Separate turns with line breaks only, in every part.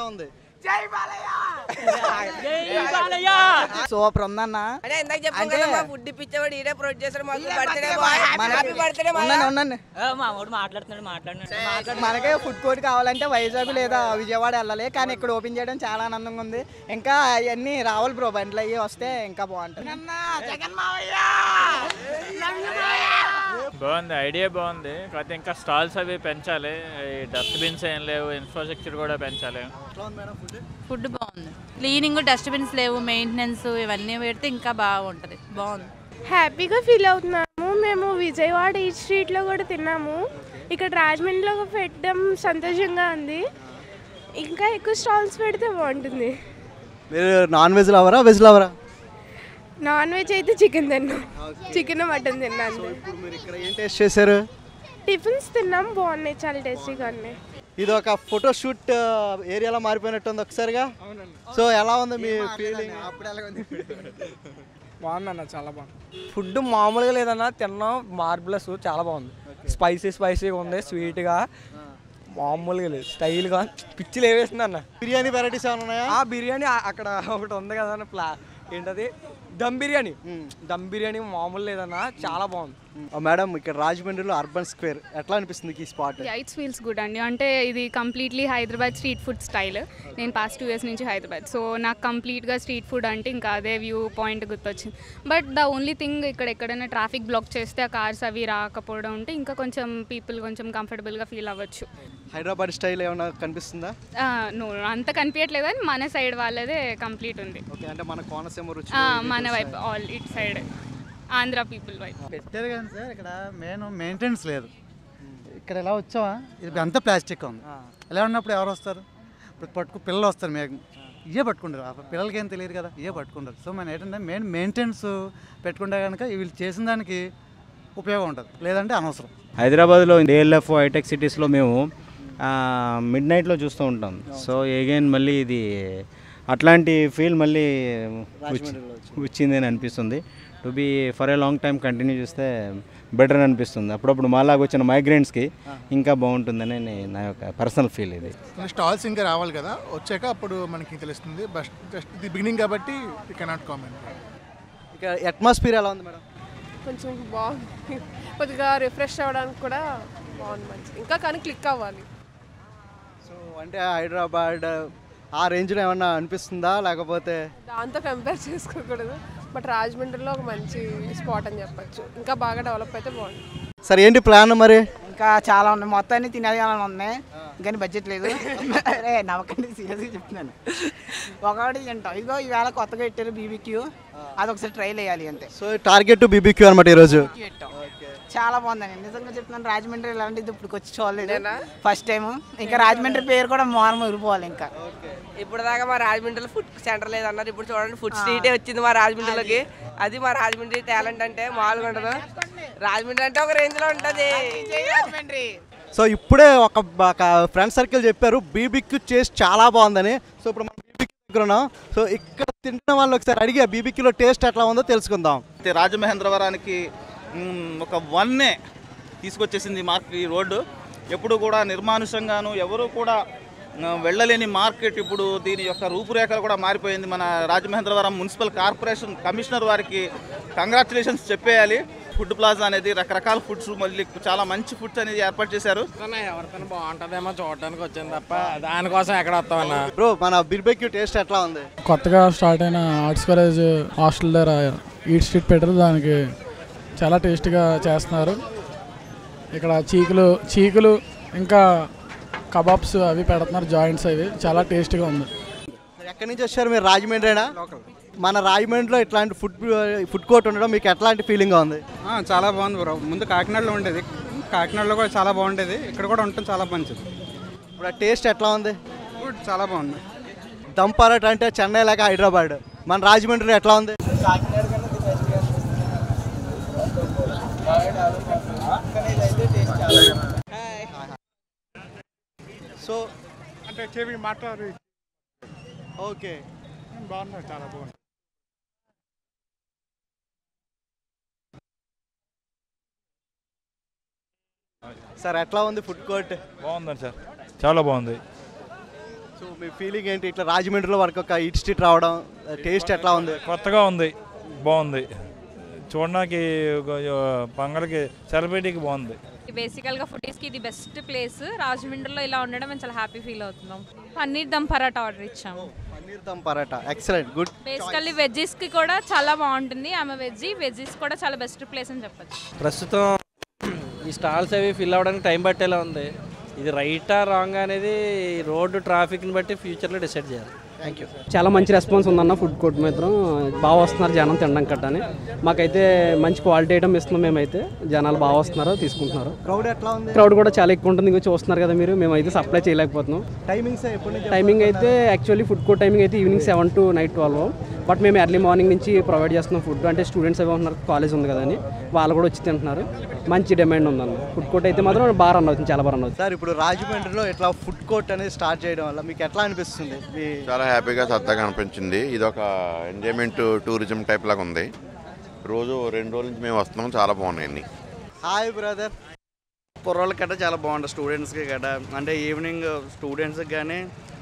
ఎలా ఉంది
సూపర్ ఉందన్న
అంటే ఇందాక చెప్పాం
అంటే-
కదా మా ఫుడ్ ఇప్పించేవాడు ఈడే ప్రొడ్యూస్ చేశాడు మాకు బర్త్డే
మనకి-
హ్యాపీ బర్త్డే
ఉండండి ఉండండి
మా వాడు మాట్లాడుతున్నాడు మాట్లాడినాడు
మనకే ఫుడ్ కోర్ట్ కావాలంటే వైజాగ్ లేదా విజయవాడ వెళ్ళాలి కానీ ఇక్కడ ఓపెన్ చేయడం చాలా ఆనందంగా ఉంది ఇంకా అవన్నీ రావాలి బ్రో బండ్లు అయ్యి వస్తే ఇంకా బాగుంటుంది
బాగుంది ఐడియా బాగుంది కాకపోతే ఇంకా స్టాల్స్ అవి పెంచాలి ఈ డస్ట్బిన్స్ ఏం లేవు ఇన్ఫ్రాస్ట్రక్చర్ కూడా పెంచాలి
ఫుడ్ బాగుంది క్లీనింగ్ డస్ట్బిన్స్ లేవు మెయింటెనెన్స్ ఇవన్నీ పెడితే ఇంకా బాగుంటుంది బాగుంది
హ్యాపీగా ఫీల్ అవుతున్నాము మేము విజయవాడ ఈ స్ట్రీట్లో కూడా తిన్నాము ఇక్కడ రాజమండ్రిలో పెట్టడం సంతోషంగా ఉంది ఇంకా ఎక్కువ స్టాల్స్ పెడితే బాగుంటుంది
మీరు నాన్ వెజ్ లవరా వెజ్ లవరా
నాన్ వెజ్ అయితే చికెన్ తిన్నాం చికెన్ మటన్ తిన్నాను
ఇప్పుడు మీరు ఇక్కడ ఏం టేస్ట్ చేశారు
టిఫిన్స్ తిన్నాం బాగున్నాయి చాలా టేస్టీగా ఉన్నాయి
ఇది ఒక ఫోటో షూట్ ఏరియాలో మారిపోయినట్టుంది ఒకసారిగా సో ఎలా ఉంది మీ ఫీలింగ్
బాగుందన్న చాలా బాగుంది ఫుడ్ మామూలుగా లేదన్న తిన్నాం మార్బులస్ చాలా బాగుంది స్పైసీ స్పైసీగా ఉంది స్వీట్గా మామూలుగా లేదు స్టైల్గా పిచ్చిలు ఏవేసింది అన్న
బిర్యానీ వెరైటీస్ ఏమైనా ఉన్నాయా
ఆ బిర్యానీ ఆ- అక్కడ ఒకటి ఉంది కదా అన్న ప్లా ఏంటది దమ్ బిర్యానీ దమ్ బిర్యానీ మామూలు లేదన్న చాలా బాగుంది
మేడం ఇక్కడ రాజమండ్రిలో అర్బన్ స్క్వేర్ ఎట్లా అనిపిస్తుంది ఈ స్పాట్
ఇట్స్ ఫీల్స్ గుడ్ అండి అంటే ఇది completely Hyderabad street food style నేను పాస్ట్ టూ ఇయర్స్ నుంచి హైదరాబాద్ సో నాకు కంప్లీట్గా స్ట్రీట్ ఫుడ్ అంటే ఇంకా అదే వ్యూ పాయింట్ గుర్తొచ్చింది బట్ ద ఓన్లీ థింగ్ ఇక్కడ ఎక్కడైనా ట్రాఫిక్ బ్లాక్ చేస్తే ఆ కార్స్ అవి రాకపోవడం ఉంటే ఇంకా కొంచెం పీపుల్ కొంచెం కంఫర్టబుల్గా ఫీల్ అవ్వచ్చు
హైదరాబాద్ స్టైల్ ఏమైనా కనిపిస్తుందా
నో అంత కనిపించట్లేదు కానీ మన సైడ్ వాళ్ళదే కంప్లీట్ ఉంది
ఓకే అంటే మన కోనసీమ రుచి
ఆ, మన వైపు all it side Andhra people వైపు
పెట్టారు కానీ సార్ ఇక్కడ మెయిన్ మెయింటెనెన్స్ లేదు ఇక్కడ ఎలా వచ్చావా ఇది అంతా ప్లాస్టిక్ ఉంది ఎలా ఉన్నప్పుడు ఎవరు వస్తారు ఇప్పుడు పట్టుకు పిల్లలు వస్తారు మేము ఇవే పట్టుకుంటారు ఆ పిల్లలకి ఏం తెలియదు కదా ఇవే పట్టుకుంటారు సో మన ఏంటంటే మెయిన్ మెయింటెనెన్స్ పెట్టుకుంటే కనుక వీళ్ళు చేసిన దానికి ఉపయోగం ఉంటుంది లేదంటే అనవసరం
హైదరాబాద్లో ఏఎల్ఎఫ్ హైటెక్ సిటీస్లో మేము మిడ్ నైట్లో చూస్తూ ఉంటాం సో ఎగైన్ మళ్ళీ ఇది అట్లాంటి ఫీల్ మళ్ళీ వచ్చి- వచ్చింది అని అనిపిస్తుంది to be for a long time continue చేస్తే బెటర్ అని అనిపిస్తుంది అప్పుడప్పుడు మాలాగా వచ్చిన మైగ్రెంట్స్కి ఇంకా బాగుంటుందని నే- నా యొక్క పర్సనల్ ఫీల్ ఇది
స్టాల్స్ ఇంకా రావాలి కదా వచ్చాక అప్పుడు మనకి తెలుస్తుంది బస్ జస్ట్ ఇది బిగినింగ్ కాబట్టి యూ కెనాట్ కామెంట్
ఇక అట్మాస్ఫియర్ ఎలా ఉంది మేడం
కొంచెం బాగుంది కొద్దిగా రిఫ్రెష్ అవ్వడానికి కూడా బాగుంది మంచి ఇంకా కానీ క్లిక్ అవ్వాలి
సో అంటే హైదరాబాద్ ఆ రేంజ్లో ఏమన్నా అనిపిస్తుందా లేకపోతే
దాంతో కంపేర్ చేసుకోకూడదు బట్ రాజమండ్రిలో ఒక మంచి స్పాట్ అని చెప్పొచ్చు ఇంకా బాగా డెవలప్ అయితే బాగుంది
సరే ఏంటి ప్లాన్ మరి
ఇంకా చాలా ఉన్నాయి మొత్తాన్ని తినేయాలని ఉన్నాయి కానీ బడ్జెట్ లేదు అరే నవ్వకండి సీరియస్గా చెప్తున్నాను ఒకటి తింటాం ఇదిగో ఈవేళ కొత్తగా పెట్టారు బీబీక్యూ అది ఒకసారి ట్రైల్ వేయాలి అంతే
సో టార్గెట్ బీబీక్యూ అనమాట ఈరోజు
పెట్టాం. చాలా బాగుందండి నిజంగా చెప్తున్నాను రాజమండ్రి ఇలాంటిది ఇప్పుడు వచ్చి చూడలేదు ఫస్ట్ టైం ఇంకా రాజమండ్రి పేరు కూడా మారం ఊరిపోవాలి ఇంకా
ఇప్పుడు దాకా మా రాజమండ్రిలో ఫుడ్ సెంటర్ లేదన్నారు ఇప్పుడు చూడండి ఫుడ్ స్ట్రీటే వచ్చింది మా రాజమండ్రిలోకి అది మా రాజమండ్రి టాలెంట్ అంటే మామూలుగా ఉండదు రాజమండ్రి అంటే ఒక రేంజ్ లో ఉంటది
సో ఇప్పుడే ఒక ఒక ఫ్రెండ్ సర్కిల్ చెప్పారు బీబీక్యూ టేస్ట్ చాలా బాగుందని సో ఇప్పుడు మనం బీబీక్యూ దగ్గర ఉన్నాం సో ఇక్కడ తింటున్న వాళ్ళు ఒకసారి అడిగి బీబీక్యూలో టేస్ట్ ఎట్లా ఉందో తెలుసుకుందాం
అయితే రాజమహేంద్రవరానికి మ్, ఒక వన్నే తీసుకొచ్చేసింది ఈ మార్క్ ఈ రోడ్డు ఎప్పుడు కూడా నిర్మానుషంగాను ఎవరు కూడా ఆ, వెళ్ళలేని మార్కెట్ ఇప్పుడు దీని యొక్క రూపురేఖలు కూడా మారిపోయింది మన రాజమహేంద్రవరం మున్సిపల్ కార్పొరేషన్ కమిషనర్ వారికి కంగ్రాచులేషన్స్ చెప్పేయాలి ఫుడ్ ప్లాజా అనేది రకరకాల ఫుడ్స్ మళ్ళీ చాలా మంచి ఫుడ్స్ అనేది ఏర్పాటు చేశారు
ఎవరికైనా బాగుంటుందేమో చూడడానికి వచ్చింది తప్ప దానికోసం ఎక్కడ వస్తామన్నా
బ్రో మన బీబీక్యూ టేస్ట్ ఎట్లా ఉంది
కొత్తగా స్టార్ట్ అయిన ఆర్ట్స్ కాలేజ్ హాస్టల్ దగ్గర ఈట్ స్ట్రీట్ పెట్టారు దానికి చాలా టేస్టీగా చేస్తున్నారు ఇక్కడ చీకులు చీకులు ఇంకా కబాబ్స్ అవి పెడుతున్నారు జాయింట్స్ అవి చాలా టేస్టీగా ఉంది
ఎక్కడి నుంచి వచ్చారు మీరు రాజమండ్రినా మన రాజమండ్రిలో ఇట్లాంటి ఫుడ్ ఫుడ్ కోర్ట్ ఉండడం మీకు ఎట్లాంటి ఫీలింగ్ ఉంది
ఆ, చాలా బాగుంది బ్రో ముందు కాకినాడలో ఉండేది కాకినాడలో కూడా చాలా బాగుండేది ఇక్కడ కూడా ఉండటం చాలా మంచిది
ఇప్పుడు ఆ టేస్ట్ ఎట్లా ఉంది
ఫుడ్ చాలా బాగుంది
దమ్ పరోటా అంటే చెన్నై లేక హైదరాబాద్ మన రాజమండ్రిలో ఎట్లా ఉంది సో
అంటే చెవి మాట్లాడి
ఓకే
బాగున్నాయి చాలా బాగుంది
సార్ ఎట్లా ఉంది ఫుడ్ కోర్ట్
బాగుందండి సార్ చాలా బాగుంది
సో సో మీ ఫీలింగ్ ఏంటి ఇట్లా రాజమండ్రిలో వరకు ఒక ఇట్ స్ట్రీట్ రావడం టేస్ట్ ఎట్లా ఉంది
కొత్తగా ఉంది బాగుంది చూడడానికి ఒక- పంగలకి సెలబ్రిటీకి బాగుంది
బేసికల్గా ఫుడీస్కి ఇది బెస్ట్ ప్లేస్ రాజమండ్రిలో ఇలా ఉండడం మేము చాలా హ్యాపీ ఫీల్ అవుతున్నాం పన్నీర్ దమ్ పరాటా ఆర్డర్ ఇచ్చాము
paneer dum paratha excellent good
basically వెజ్జెస్కి కూడా చాలా బాగుంటుంది ఆమె వెజ్ వెజ్జెస్ కూడా చాలా బెస్ట్ ప్లేస్ అని చెప్పొచ్చు
ప్రస్తుతం ఈ స్టాల్స్ అవి ఫిల్ అవ్వడానికి టైం పట్టేలా ఉంది ఇది రైటా రాంగ్ అనేది రోడ్డు ట్రాఫిక్ని బట్టి ఫ్యూచర్లో డిసైడ్ చేయాలి థ్యాంక్ యూ
చాలా మంచి రెస్పాన్స్ ఉందన్న ఫుడ్ కోర్ట్ మాత్రం బాగా వస్తున్నారు జనం తినడం కట్టని మాకైతే మంచి క్వాలిటీ ఐటమ్ ఇస్తున్నాం మేమైతే జనాలు బాగా వస్తున్నారు తీసుకుంటున్నారు
క్రౌడ్ ఎట్లా ఉంది
క్రౌడ్ కూడా చాలా ఎక్కువ ఉంటుంది ఇంకా చూస్తున్నారు కదా మీరు మేమైతే సప్లై చేయలేకపోతున్నాం
టైమింగ్స్ ఎప్పటి నుంచి
టైమింగ్ అయితే యాక్చువల్లీ ఫుడ్ కోర్ట్ టైమింగ్ అయితే evening seven to night twelve but మేము ఎర్లీ మార్నింగ్ నుంచి ప్రొవైడ్ చేస్తున్నాం ఫుడ్ అంటే స్టూడెంట్స్ అవి ఉన్నారు కాలేజ్ ఉంది కదా అని వాళ్ళు కూడా వచ్చి తింటున్నారు మంచి డిమాండ్ ఉందన్న ఫుడ్ కోర్ట్ అయితే మాత్రం బాగా రన్ అవుతుంది చాలా బాగా రన్ అవుతుంది
సార్ ఇప్పుడు రాజమండ్రిలో ఇట్లా ఫుడ్ కోర్ట్ అనేది స్టార్ట్ చేయడం వల్ల మీకు ఎట్లా అనిపిస్తుంది మీ
చాలా హ్యాపీగా సరదాగా అనిపించింది ఇది ఒక ఎంజాయ్మెంట్ టూరిజం టైప్ లాగా ఉంది రోజు రెండు రోజుల నుంచి మేము వస్తున్నాం చాలా బాగున్నాయి అన్ని
హాయ్ బ్రదర్
కుర్రోళ్ళకి గట్రా చాలా బాగుంటుంది స్టూడెంట్స్కి గట్రా అంటే ఈవినింగ్ స్టూడెంట్స్కి కానీ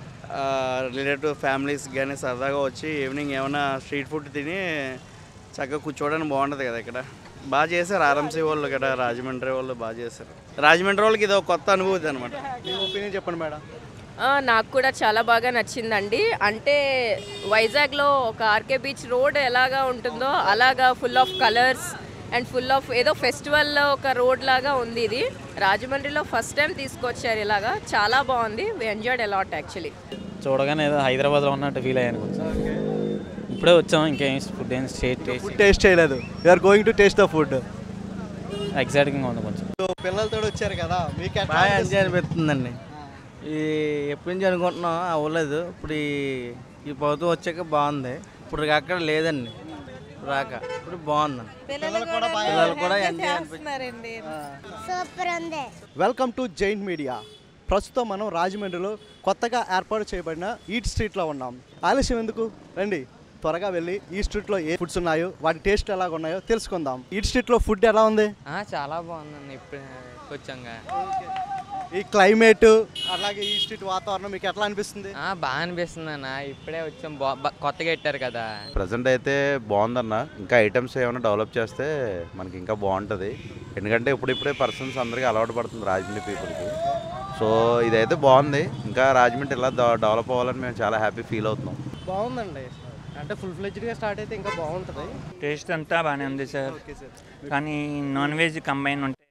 రిలేటివ్ ఫ్యామిలీస్కి కానీ సరదాగా వచ్చి ఈవినింగ్ ఏమైనా స్ట్రీట్ ఫుడ్ తిని చక్కగా కూర్చోవడానికి బాగుంటుంది కదా ఇక్కడ బాగా చేశారు ఆర్ఎంసీ వాళ్ళు కదా రాజమండ్రి వాళ్ళు బాగా చేశారు రాజమండ్రి వాళ్ళకి ఇది ఒక కొత్త అనుభూతి అనమాట
మీ ఒపీనియన్ చెప్పండి మేడం
ఆ, నాకు కూడా చాలా బాగా నచ్చిందండి అంటే వైజాగ్లో ఒక ఆర్కే బీచ్ రోడ్ ఎలాగా ఉంటుందో అలాగా full of colours and full of ఏదో ఫెస్టివల్లో ఒక రోడ్ లాగా ఉంది ఇది రాజమండ్రిలో ఫస్ట్ టైం తీసుకొచ్చారు ఇలాగా చాలా బాగుంది వి ఎంజాయ్డ్ అలాట్ యాక్చువల్లీ
చూడగానే ఏదో హైదరాబాద్లో ఉన్నట్టు ఫీల్ అయ్యాను కొంచెం ఇప్పుడే వచ్చాం ఇంకేం ఫుడ్ ఏం స్టేట్ టేస్ట్
ఫుడ్ టేస్ట్ చేయలేదు are going to taste the food
ఎగ్జైటింగ్గా ఉంది కొంచెం
సో పిల్లలతో వచ్చారు కదా మీకు ఎట్లా
బాగా
అనిపిస్తుంది?
ఎంజాయ్ అనిపిస్తుందండి ఈ ఎప్పటి నుంచి అనుకుంటున్నాం అవ్వలేదు ఇప్పుడు ఈ ఈ ప్రభుత్వం వచ్చాక బాగుంది ఇప్పుడు అక్కడ లేదండి రాక ఇప్పుడు బాగుంది పిల్లలు కూడా ఎంజాయ్ అనిపిస్తుంది
సూపర్ ఉంది
వెల్కమ్ టు జైంట్ మీడియా ప్రస్తుతం మనం రాజమండ్రిలో కొత్తగా ఏర్పాటు చేయబడిన ఈట్ స్ట్రీట్లో ఉన్నాం ఆలస్యం ఎందుకు రండి త్వరగా వెళ్ళి ఈ స్ట్రీట్లో ఏ ఫుడ్స్ ఉన్నాయో వాటి టేస్ట్ ఎలాగ ఉన్నాయో తెలుసుకుందాం ఈట్ స్ట్రీట్లో ఫుడ్ ఎలా ఉంది
చాలా బాగుందండి ఇప్పుడు వచ్చాక
ఈ క్లైమేట్ అలాగే ఈ స్ట్రీట్ వాతావరణం మీకు ఎట్లా అనిపిస్తుంది
బాగా అనిపిస్తుంది అన్న ఇప్పుడే వచ్చాం బా బా- కొత్తగా పెట్టారు కదా
ప్రజెంట్ అయితే బాగుందన్న ఇంకా ఐటమ్స్ ఏమైనా డెవలప్ చేస్తే మనకి ఇంకా బాగుంటుంది ఎందుకంటే ఇప్పుడిప్పుడే పర్సన్స్ అందరికీ అలవాటు పడుతుంది రాజమండ్రి పీపుల్కి సో ఇదైతే బాగుంది ఇంకా రాజమండ్రి ఇలా డెవలప్ అవ్వాలని మేము చాలా హ్యాపీ ఫీల్ అవుతున్నాం
బాగుందండి అంటే ఫుల్ ఫ్లెజ్డ్గా స్టార్ట్ అయితే ఇంకా బాగుంటుంది
టేస్ట్ అంతా బాగానే ఉంది సార్ కానీ నాన్ వెజ్ కంబైన్ ఉంటే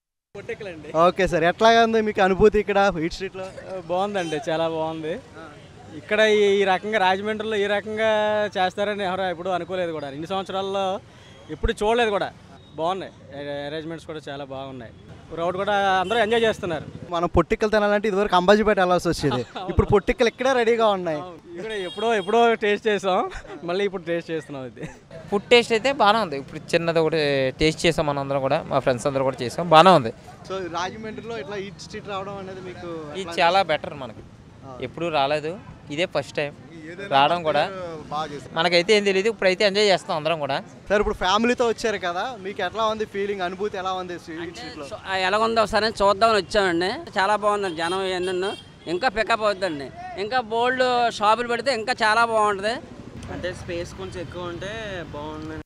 ఓకే సార్ ఎట్లాగా ఉంది మీకు అనుభూతి ఇక్కడ ఈట్ స్ట్రీట్లో
బాగుందండి చాలా బాగుంది ఇక్కడ ఈ ఈ రకంగా రాజమండ్రిలో ఈ రకంగా చేస్తారని ఎవరు ఎప్పుడు అనుకోలేదు కూడా ఇన్ని సంవత్సరాల్లో ఎప్పుడు చూడలేదు కూడా బాగున్నాయి అరేంజ్మెంట్స్ కూడా చాలా బాగున్నాయి రోడ్ కూడా అందరూ ఎంజాయ్ చేస్తున్నారు
మనం పొట్టిక్కలు తినాలంటే ఇదివరకు అంబాజీపేట వెళ్ళాల్సి వచ్చేది ఇప్పుడు పొట్టిక్కలు ఇక్కడే రెడీగా ఉన్నాయి
ఇక్కడ ఎప్పుడో ఎప్పుడో టేస్ట్ చేసాం మళ్ళీ ఇప్పుడు టేస్ట్ చేస్తున్నాం ఇది
ఫుడ్ టేస్ట్ అయితే బాగానే ఉంది ఇప్పుడు చిన్నది ఒకటి టేస్ట్ చేసాం మనందరం కూడా మా ఫ్రెండ్స్ అందరూ కూడా చేసాం బాగానే ఉంది
సో రాజమండ్రిలో ఇట్లా ఈట్ స్ట్రీట్ రావడం అనేది మీకు
ఇది
ఎట్లా
చాలా బెటర్ మనకి ఎప్పుడు రాలేదు ఇదే ఫస్ట్ టైం రావడం కూడా మనకైతే ఏం తెలియదు ఇప్పుడైతే ఎంజాయ్ చేస్తాం అందరం కూడా
సార్ ఇప్పుడు ఫ్యామిలీతో వచ్చారు కదా మీకు ఎట్లా ఉంది ఫీలింగ్ అనుభూతి ఎలా ఉంది ఈట్ స్ట్రీట్లో
ఎలా ఉందో ఒకసారి చూద్దామని వచ్చామండి చాలా బాగుందండి జనం ఎన్నెన్నో ఇంకా పికప్ అవుతుందండి ఇంకా బోల్డ్ షాపులు పెడితే ఇంకా చాలా బాగుంటుంది
అంటే స్పేస్ కొంచెం ఎక్కువ ఉంటే బాగుంది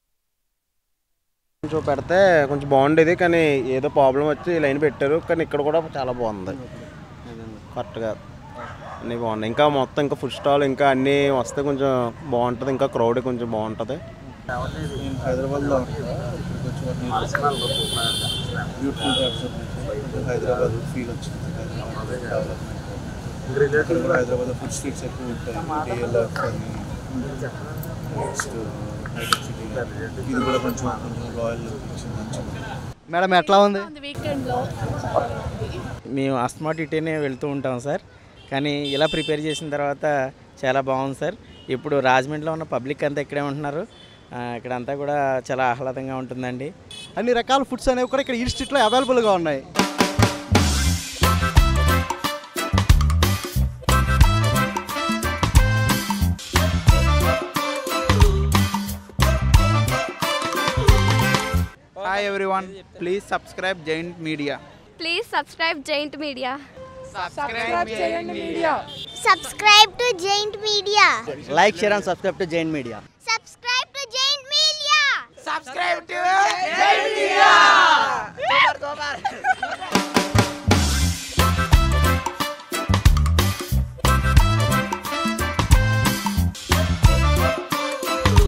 కొంచెం పెడితే కొంచెం బాగుండేది కానీ ఏదో ప్రాబ్లం వచ్చి ఈ లైన్ పెట్టారు కానీ ఇక్కడ కూడా చాలా బాగుంది కరెక్ట్గా అన్నీ బాగున్నాయి ఇంకా మొత్తం ఇంకా ఫుడ్ స్టాల్ ఇంకా అన్నీ వస్తే కొంచెం బాగుంటుంది ఇంకా క్రౌడ్ కొంచెం బాగుంటుంది
హైదరాబాద్లో బ్యూటిఫుల్ హైదరాబాద్ ఫీల్ వచ్చింది ఇక్కడ కూడా హైదరాబాద్ ఫుడ్ స్ట్రీట్స్ ఎక్కువ ఉంటాయి డిఎల్ఎఫ్ అని నెక్స్ట్ హైటెక్ సిటీ ఇది కూడా కొంచెం కొంచెం రాయల్ వచ్చింది మంచిగా
మేడం ఎట్లా ఉంది
వీకెండ్లో
మేము అస్మాట్ ఇటేనే వెళ్తూ ఉంటాం సార్ కానీ ఇలా ప్రిపేర్ చేసిన తర్వాత చాలా బాగుంది సార్ ఇప్పుడు రాజమండ్రిలో ఉన్న పబ్లిక్ అంతా ఇక్కడే ఉంటున్నారు ఆ, ఇక్కడంతా కూడా చాలా ఆహ్లాదంగా ఉంటుందండి
అన్ని రకాల ఫుడ్స్ అనేవి కూడా ఇక్కడ ఈట్ స్ట్రీట్లో అవైలబుల్గా ఉన్నాయి
hi everyone please subscribe Giant Media
please subscribe Giant Media
subscribe చేయండి Media
subscribe to Giant Media.
Like share and subscribe to Giant Media
Subscribe to Giant Media.
Subscribe to Giant Media.
Super, super.